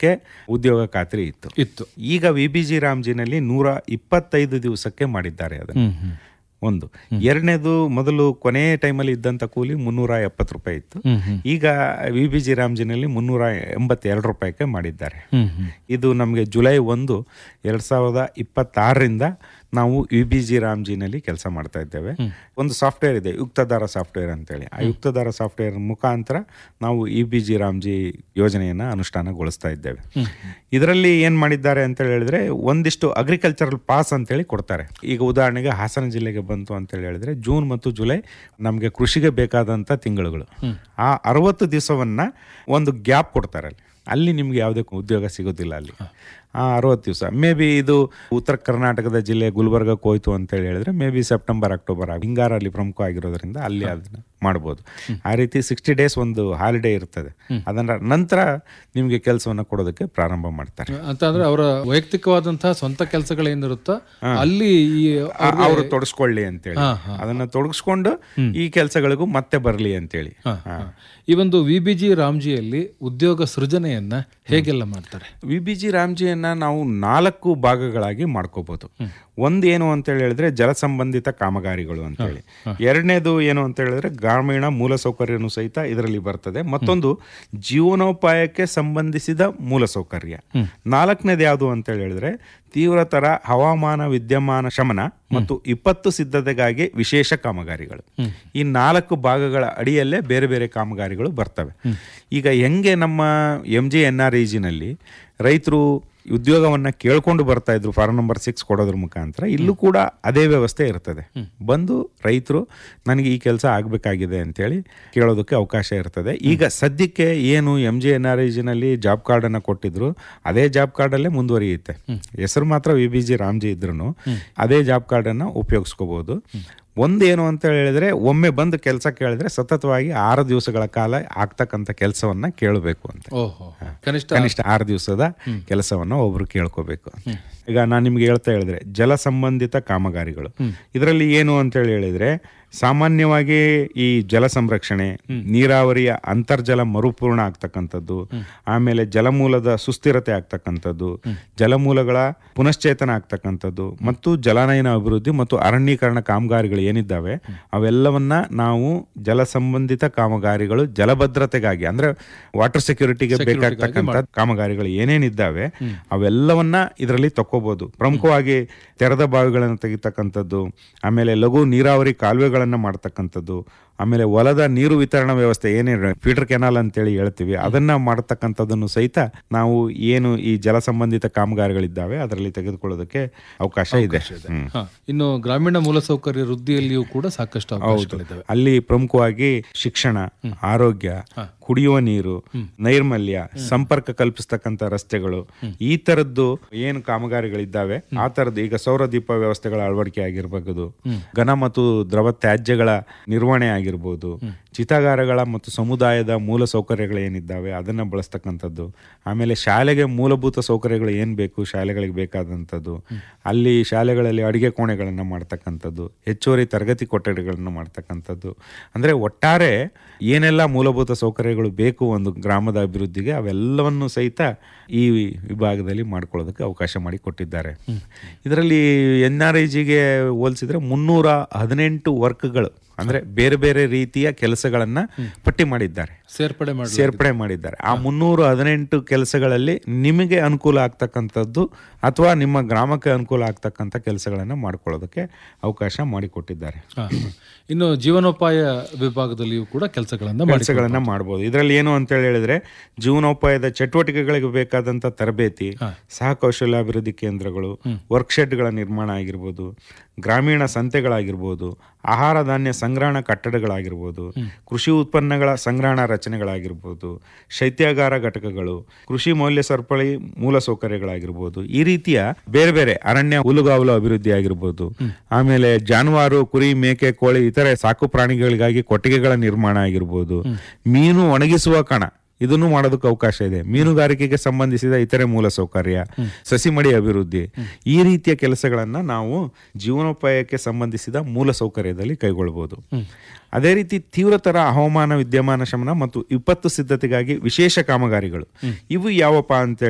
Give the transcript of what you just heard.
ದಿವಸಕ್ಕೆ ಉದ್ಯೋಗ ಖಾತ್ರಿ ಇತ್ತು ಇತ್ತು ಈಗ ವಿ ಬಿ ಜಿ ರಾಮ್ಜಿನಲ್ಲಿ ನೂರ ಇಪ್ಪತ್ತೈದು ದಿವಸಕ್ಕೆ ಮಾಡಿದ್ದಾರೆ ಅದನ್ನು ಹ್ಮ್ ಹ್ಮ್ ಒಂದು ಎರಡನೇದು ಮೊದಲು ಕೊನೆ ಟೈಮಲ್ಲಿ ಇದ್ದಂಥ ಕೂಲಿ ಮುನ್ನೂರ ಎಪ್ಪತ್ತು ರೂಪಾಯಿ ಇತ್ತು ಹ್ಮ್ ಹ್ಮ್ ಈಗ ವಿ ಬಿ ಜಿ ರಾಮ್ಜಿನಲ್ಲಿ ಮುನ್ನೂರ ಎಂಬತ್ತೆರಡು ರೂಪಾಯಿಗೆ ಮಾಡಿದ್ದಾರೆ ಹ್ಮ್ ಹ್ಮ್ ಇದು ನಮಗೆ ಜುಲೈ ಒಂದು ಎರಡು ಸಾವಿರದ ಇಪ್ಪತ್ತಾರರಿಂದ ನಾವು ಯು ಬಿ ಜಿ ರಾಮ್ಜಿನಲ್ಲಿ ಕೆಲಸ ಮಾಡ್ತಾ ಇದ್ದೇವೆ ಒಂದು ಸಾಫ್ಟ್ವೇರ್ ಇದೆ ಯುಕ್ತದಾರ ಸಾಫ್ಟ್ವೇರ್ ಅಂತೇಳಿ ಆ ಯುಕ್ತದಾರ ಸಾಫ್ಟ್ವೇರ್ ಮುಖಾಂತರ ನಾವು ಯು ಬಿ ಜಿ ರಾಮ್ಜಿ ಯೋಜನೆಯನ್ನು ಅನುಷ್ಠಾನಗೊಳಿಸ್ತಾ ಇದ್ದೇವೆ ಇದರಲ್ಲಿ ಏನು ಮಾಡಿದ್ದಾರೆ ಅಂತ ಹೇಳಿದ್ರೆ ಒಂದಿಷ್ಟು ಅಗ್ರಿಕಲ್ಚರಲ್ ಪಾಸ್ ಅಂತೇಳಿ ಕೊಡ್ತಾರೆ ಈಗ ಉದಾಹರಣೆಗೆ ಹಾಸನ ಜಿಲ್ಲೆಗೆ ಬಂತು ಅಂತ ಹೇಳಿದ್ರೆ ಜೂನ್ ಮತ್ತು ಜುಲೈ ನಮಗೆ ಕೃಷಿಗೆ ಬೇಕಾದಂಥ ತಿಂಗಳುಗಳು ಆ ಅರವತ್ತು ದಿವಸವನ್ನ ಒಂದು ಗ್ಯಾಪ್ ಕೊಡ್ತಾರೆ ಅಲ್ಲಿ ಅಲ್ಲಿ ನಿಮ್ಗೆ ಯಾವುದೇ ಉದ್ಯೋಗ ಸಿಗೋದಿಲ್ಲ ಅಲ್ಲಿ ಆ ಅರವತ್ತು ದಿವಸ ಮೇ ಬಿ ಇದು ಉತ್ತರ ಕರ್ನಾಟಕದ ಜಿಲ್ಲೆ ಗುಲ್ಬರ್ಗಕ್ಕೆ ಹೋಯ್ತು ಅಂತ ಹೇಳಿ ಹೇಳಿದ್ರೆ ಮೇ ಬಿ ಸೆಪ್ಟೆಂಬರ್ ಅಕ್ಟೋಬರ್ ಹಿಂಗಾರ ಅಲ್ಲಿ ಪ್ರಮುಖ ಆಗಿರೋದ್ರಿಂದ ಅಲ್ಲಿ ಅದನ್ನ ಮಾಡ್ಬೋದು ಆ ರೀತಿ ಸಿಕ್ಸ್ಟಿ ಡೇಸ್ ಒಂದು ಹಾಲಿಡೇ ಇರ್ತದೆ ಅದನ್ನ ನಂತರ ನಿಮಗೆ ಕೆಲಸವನ್ನು ಕೊಡೋದಕ್ಕೆ ಪ್ರಾರಂಭ ಮಾಡ್ತಾರೆ ಅಂತ ಅಂದ್ರೆ ಅವರ ವೈಯಕ್ತಿಕವಾದಂತಹ ಸ್ವಂತ ಕೆಲಸಗಳೇನಿರುತ್ತೋ ಅಲ್ಲಿ ಈ ಆ- ಅವರು ತೊಡಸ್ಕೊಳ್ಳಿ ಅಂತೇಳಿ ಅದನ್ನ ತೊಡಗಿಸ್ಕೊಂಡು ಈ ಕೆಲಸಗಳಿಗೂ ಮತ್ತೆ ಬರಲಿ ಅಂತೇಳಿ ಹಾ, ಹಾ. ಈ ಒಂದು ವಿ ಬಿ ಜಿ ರಾಮ್ಜಿಯಲ್ಲಿ ಉದ್ಯೋಗ ಸೃಜನೆಯನ್ನ ಹೇಗೆಲ್ಲ ಮಾಡ್ತಾರೆ ವಿ ಬಿ ಜಿ ರಾಮ್ಜಿಯನ್ನ ನಾವು ನಾಲ್ಕು ಭಾಗಗಳಾಗಿ ಮಾಡ್ಕೋಬಹುದು ಒಂದು ಏನು ಅಂತ ಹೇಳಿದ್ರೆ ಜಲ ಸಂಬಂಧಿತ ಕಾಮಗಾರಿಗಳು ಅಂತ ಹೇಳಿ ಎರಡನೇದು ಏನು ಅಂತ ಹೇಳಿದ್ರೆ ಗ್ರಾಮೀಣ ಮೂಲಸೌಕರ್ಯನೂ ಸಹಿತ ಇದರಲ್ಲಿ ಬರ್ತದೆ ಮತ್ತೊಂದು ಜೀವನೋಪಾಯಕ್ಕೆ ಸಂಬಂಧಿಸಿದ ಮೂಲಸೌಕರ್ಯ ನಾಲ್ಕನೇದು ಯಾವುದು ಅಂತ ಹೇಳಿದ್ರೆ ತೀವ್ರತರ ಹವಾಮಾನ ವಿದ್ಯಮಾನ ಶಮನ ಮತ್ತು ವಿಪತ್ತು ಸಿದ್ಧತೆಗಾಗಿ ವಿಶೇಷ ಕಾಮಗಾರಿಗಳು ಈ ನಾಲ್ಕು ಭಾಗಗಳ ಅಡಿಯಲ್ಲೇ ಬೇರೆ ಬೇರೆ ಕಾಮಗಾರಿಗಳು ಬರ್ತವೆ ಈಗ ಹೆಂಗೆ ನಮ್ಮ ಎಂ ಜಿ ಎನ್ ಆರ್ ನಲ್ಲಿ ರೈತರು ಉದ್ಯೋಗವನ್ನ ಕೇಳ್ಕೊಂಡು ಬರ್ತಾ ಇದ್ರು ಫಾರ್ಮ್ ನಂಬರ್ ಸಿಕ್ಸ್ ಕೊಡೋದ್ರ ಮುಖಾಂತರ ಇಲ್ಲೂ ಕೂಡ ಅದೇ ವ್ಯವಸ್ಥೆ ಇರ್ತದೆ ಬಂದು ರೈತರು ನನಗೆ ಈ ಕೆಲಸ ಆಗಬೇಕಾಗಿದೆ ಅಂತೇಳಿ ಕೇಳೋದಕ್ಕೆ ಅವಕಾಶ ಇರ್ತದೆ ಈಗ ಸದ್ಯಕ್ಕೆ ಏನು ಎಂ ಜಿ ಎನ್ ಆರ್ ನಲ್ಲಿ ಜಾಬ್ ಕಾರ್ಡ್ ಅನ್ನ ಕೊಟ್ಟಿದ್ರು ಅದೇ ಜಾಬ್ ಕಾರ್ಡ್ ಅಲ್ಲೇ ಮುಂದುವರಿಯುತ್ತೆ ಹೆಸರು ಮಾತ್ರ ವಿ ಬಿ ಜಿ ರಾಮ್ಜಿ ಇದ್ರು ಅದೇ ಜಾಬ್ ಕಾರ್ಡ್ ಅನ್ನ ಉಪಯೋಗಿಸ್ಕೋಬಹುದು ಒಂದೇನು ಅಂತ ಹೇಳಿದ್ರೆ ಒಮ್ಮೆ ಬಂದು ಕೆಲಸ ಕೇಳಿದ್ರೆ ಸತತವಾಗಿ ಆರು ದಿವಸಗಳ ಕಾಲ ಆಗ್ತಕ್ಕಂಥ ಕೆಲಸವನ್ನ ಕೇಳಬೇಕು ಅಂತ ಓಹೋ ಕನಿಷ್ಠ ಕನಿಷ್ಠ ಆರು ದಿವಸದ ಕೆಲಸವನ್ನ ಒಬ್ರು ಕೇಳ್ಕೋಬೇಕು ಈಗ ನಾನು ನಿಮ್ಗೆ ಹೇಳ್ತಾ ಹೇಳಿದ್ರೆ ಜಲ ಸಂಬಂಧಿತ ಕಾಮಗಾರಿಗಳು ಇದರಲ್ಲಿ ಏನು ಅಂತ ಹೇಳಿ ಹೇಳಿದ್ರೆ ಸಾಮಾನ್ಯವಾಗಿ ಈ ಜಲ ಸಂರಕ್ಷಣೆ ನೀರಾವರಿಯ ಅಂತರ್ಜಲ ಮರುಪೂರ್ಣ ಆಗ್ತಕ್ಕಂಥದ್ದು ಆಮೇಲೆ ಜಲಮೂಲದ ಸುಸ್ಥಿರತೆ ಆಗ್ತಕ್ಕಂಥದ್ದು ಜಲಮೂಲಗಳ ಪುನಶ್ಚೇತನ ಆಗ್ತಕ್ಕಂಥದ್ದು ಮತ್ತು ಜಲಾನಯನ ಅಭಿವೃದ್ಧಿ ಮತ್ತು ಅರಣ್ಯೀಕರಣ ಕಾಮಗಾರಿಗಳು ಏನಿದ್ದಾವೆ ಅವೆಲ್ಲವನ್ನ ನಾವು ಜಲ ಸಂಬಂಧಿತ ಕಾಮಗಾರಿಗಳು ಜಲಭದ್ರತೆಗಾಗಿ ಅಂದ್ರೆ ವಾಟರ್ ಸೆಕ್ಯೂರಿಟಿಗೆ ಬೇಕಾಗ್ತಕ್ಕಂಥ ಕಾಮಗಾರಿಗಳು ಏನೇನಿದ್ದಾವೆ ಅವೆಲ್ಲವನ್ನ ಇದರಲ್ಲಿ ತಕ್ಕೋಬಹುದು ಪ್ರಮುಖವಾಗಿ ತೆರೆದ ಬಾವಿಗಳನ್ನು ತೆಗಿತಕ್ಕಂಥದ್ದು ಆಮೇಲೆ ಲಘು ನೀರಾವರಿ ಕಾಲುವೆಗಳನ್ನ ಮಾಡ್ತಕ್ಕಂಥದ್ದು ಆಮೇಲೆ ಹೊಲದ ನೀರು ವಿತರಣಾ ವ್ಯವಸ್ಥೆ ಏನೇ ಫೀಡರ್ ಕೆನಾಲ್ ಅಂತೇಳಿ ಹೇಳ್ತೀವಿ ಅದನ್ನ ಮಾಡತಕ್ಕಂಥದ್ದನ್ನು ಸಹಿತ ನಾವು ಏನು ಈ ಜಲ ಸಂಬಂಧಿತ ಕಾಮಗಾರಿಗಳಿದ್ದಾವೆ ಅದರಲ್ಲಿ ತೆಗೆದುಕೊಳ್ಳೋದಕ್ಕೆ ಅವಕಾಶ ಇದೆ ಹ್ಮ್. ಹಾ. ಇನ್ನು ಗ್ರಾಮೀಣ ಮೂಲಸೌಕರ್ಯ ವೃದ್ಧಿಯಲ್ಲಿಯೂ ಕೂಡ ಸಾಕಷ್ಟು ಅವಕಾಶಗಳಿದ್ದಾವೆ ಅಲ್ಲಿ ಪ್ರಮುಖವಾಗಿ ಶಿಕ್ಷಣ ಆರೋಗ್ಯ ಕುಡಿಯುವ ನೀರು ನೈರ್ಮಲ್ಯ ಸಂಪರ್ಕ ಕಲ್ಪಿಸ್ತಕ್ಕಂಥ ರಸ್ತೆಗಳು ಈ ತರದ್ದು ಏನು ಕಾಮಗಾರಿಗಳಿದ್ದಾವೆ ಆ ತರದ್ದು ಈಗ ಸೌರ ದೀಪ ವ್ಯವಸ್ಥೆಗಳ ಅಳವಡಿಕೆ ಆಗಿರಬಹುದು ಘನ ಮತ್ತು ದ್ರವ ತ್ಯಾಜ್ಯಗಳ ನಿರ್ವಹಣೆ ಆಗಿರ್ಬೋದು ಚಿತಾಗಾರಗಳ ಮತ್ತು ಸಮುದಾಯದ ಮೂಲ ಸೌಕರ್ಯಗಳು ಏನಿದ್ದಾವೆ ಅದನ್ನ ಬಳಸ್ತಕ್ಕಂಥದ್ದು ಆಮೇಲೆ ಶಾಲೆಗೆ ಮೂಲಭೂತ ಸೌಕರ್ಯಗಳು ಏನ್ ಬೇಕು ಶಾಲೆಗಳಿಗೆ ಬೇಕಾದಂಥದ್ದು ಅಲ್ಲಿ ಶಾಲೆಗಳಲ್ಲಿ ಅಡಿಗೆ ಕೋಣೆಗಳನ್ನು ಮಾಡ್ತಕ್ಕಂಥದ್ದು ಹೆಚ್ಚುವರಿ ತರಗತಿ ಕೊಠಡಿಗಳನ್ನು ಮಾಡ್ತಕ್ಕಂಥದ್ದು ಅಂದ್ರೆ ಒಟ್ಟಾರೆ ಏನೆಲ್ಲ ಮೂಲಭೂತ ಸೌಕರ್ಯಗಳು ಬೇಕು ಒಂದು ಗ್ರಾಮದ ಅಭಿವೃದ್ಧಿಗೆ ಅವೆಲ್ಲವನ್ನು ಸಹಿತ ಈ ವಿಭಾಗದಲ್ಲಿ ಮಾಡ್ಕೊಳ್ಳೋದಕ್ಕೆ ಅವಕಾಶ ಮಾಡಿ ಕೊಟ್ಟಿದ್ದಾರೆ ಇದರಲ್ಲಿ ಎನ್ ಆರ್ ಐ ಜಿಗೆ ಹೋಲಿಸಿದ್ರೆ ಮುನ್ನೂರ ಹದಿನೆಂಟು ವರ್ಕ್ಗಳು ಅಂದ್ರೆ ಬೇರೆ ಬೇರೆ ರೀತಿಯ ಕೆಲಸಗಳನ್ನ ಪಟ್ಟಿ ಮಾಡಿದ್ದಾರೆ ಸೇರ್ಪಡೆ ಮಾಡಿ ಸೇರ್ಪಡೆ ಮಾಡಿದ್ದಾರೆ ಆ ಮುನ್ನೂರ ಹದಿನೆಂಟು ಕೆಲಸಗಳಲ್ಲಿ ನಿಮಗೆ ಅನುಕೂಲ ಆಗ್ತಕ್ಕಂಥದ್ದು ಅಥವಾ ನಿಮ್ಮ ಗ್ರಾಮಕ್ಕೆ ಅನುಕೂಲ ಆಗ್ತಕ್ಕಂಥ ಕೆಲಸಗಳನ್ನ ಮಾಡ್ಕೊಳ್ಳೋದಕ್ಕೆ ಅವಕಾಶ ಮಾಡಿಕೊಟ್ಟಿದ್ದಾರೆ ಹಾ, ಹಾ. ಇನ್ನು ಜೀವನೋಪಾಯ ವಿಭಾಗದಲ್ಲಿಯೂ ಕೂಡ ಕೆಲಸಗಳನ್ನ ಮಾಡಿ ಕೆಲಸಗಳನ್ನ ಮಾಡ್ಬೋದು ಇದರಲ್ಲಿ ಏನು ಅಂತ ಹೇಳಿ ಹೇಳಿದ್ರೆ ಜೀವನೋಪಾಯದ ಚಟುವಟಿಕೆಗಳಿಗೆ ಬೇಕಾದಂತ ತರಬೇತಿ ಸಹ ಕೌಶಲ್ಯಾಭಿವೃದ್ಧಿ ಕೇಂದ್ರಗಳು ವರ್ಕ್ಶೆಟ್ಗಳ ನಿರ್ಮಾಣ ಆಗಿರ್ಬೋದು ಗ್ರಾಮೀಣ ಸಂತೆಗಳಾಗಿರ್ಬೋದು ಆಹಾರ ಧಾನ್ಯ ಸಂಗ್ರಹಣ ಕಟ್ಟಡಗಳಾಗಿರ್ಬೋದು ಕೃಷಿ ಉತ್ಪನ್ನಗಳ ಸಂಗ್ರಹಣ ರಚನೆಗಳಾಗಿರ್ಬೋದು ಶೈತ್ಯಾಗಾರ ಘಟಕಗಳು ಕೃಷಿ ಮೌಲ್ಯ ಸರಪಳಿ ಮೂಲಸೌಕರ್ಯಗಳಾಗಿರ್ಬೋದು ಈ ರೀತಿಯ ಬೇರೆ ಬೇರೆ ಅರಣ್ಯ ಹುಲ್ಲುಗಾವಲು ಅಭಿವೃದ್ಧಿ ಆಗಿರ್ಬೋದು ಆಮೇಲೆ ಜಾನುವಾರು ಕುರಿ ಮೇಕೆ ಕೋಳಿ ಇತರೆ ಸಾಕು ಪ್ರಾಣಿಗಳಿಗಾಗಿ ಕೊಟ್ಟಿಗೆಗಳ ನಿರ್ಮಾಣ ಆಗಿರ್ಬೋದು ಮೀನು ಒಣಗಿಸುವ ಕಣ ಇದನ್ನು ಮಾಡೋದಕ್ಕೆ ಅವಕಾಶ ಇದೆ ಮೀನುಗಾರಿಕೆಗೆ ಸಂಬಂಧಿಸಿದ ಇತರೆ ಮೂಲಸೌಕರ್ಯ ಸಸಿಮಡಿ ಅಭಿವೃದ್ಧಿ ಈ ರೀತಿಯ ಕೆಲಸಗಳನ್ನ ನಾವು ಜೀವನೋಪಾಯಕ್ಕೆ ಸಂಬಂಧಿಸಿದ ಮೂಲಸೌಕರ್ಯದಲ್ಲಿ ಕೈಗೊಳ್ಳಬಹುದು ಅದೇ ರೀತಿ ತೀವ್ರತರ ಹವಾಮಾನ ವಿದ್ಯಮಾನ ಶಮನ ಮತ್ತು ವಿಪತ್ತು ಸಿದ್ಧತೆಗಾಗಿ ವಿಶೇಷ ಕಾಮಗಾರಿಗಳು ಇವು ಯಾವಪ್ಪ ಅಂತ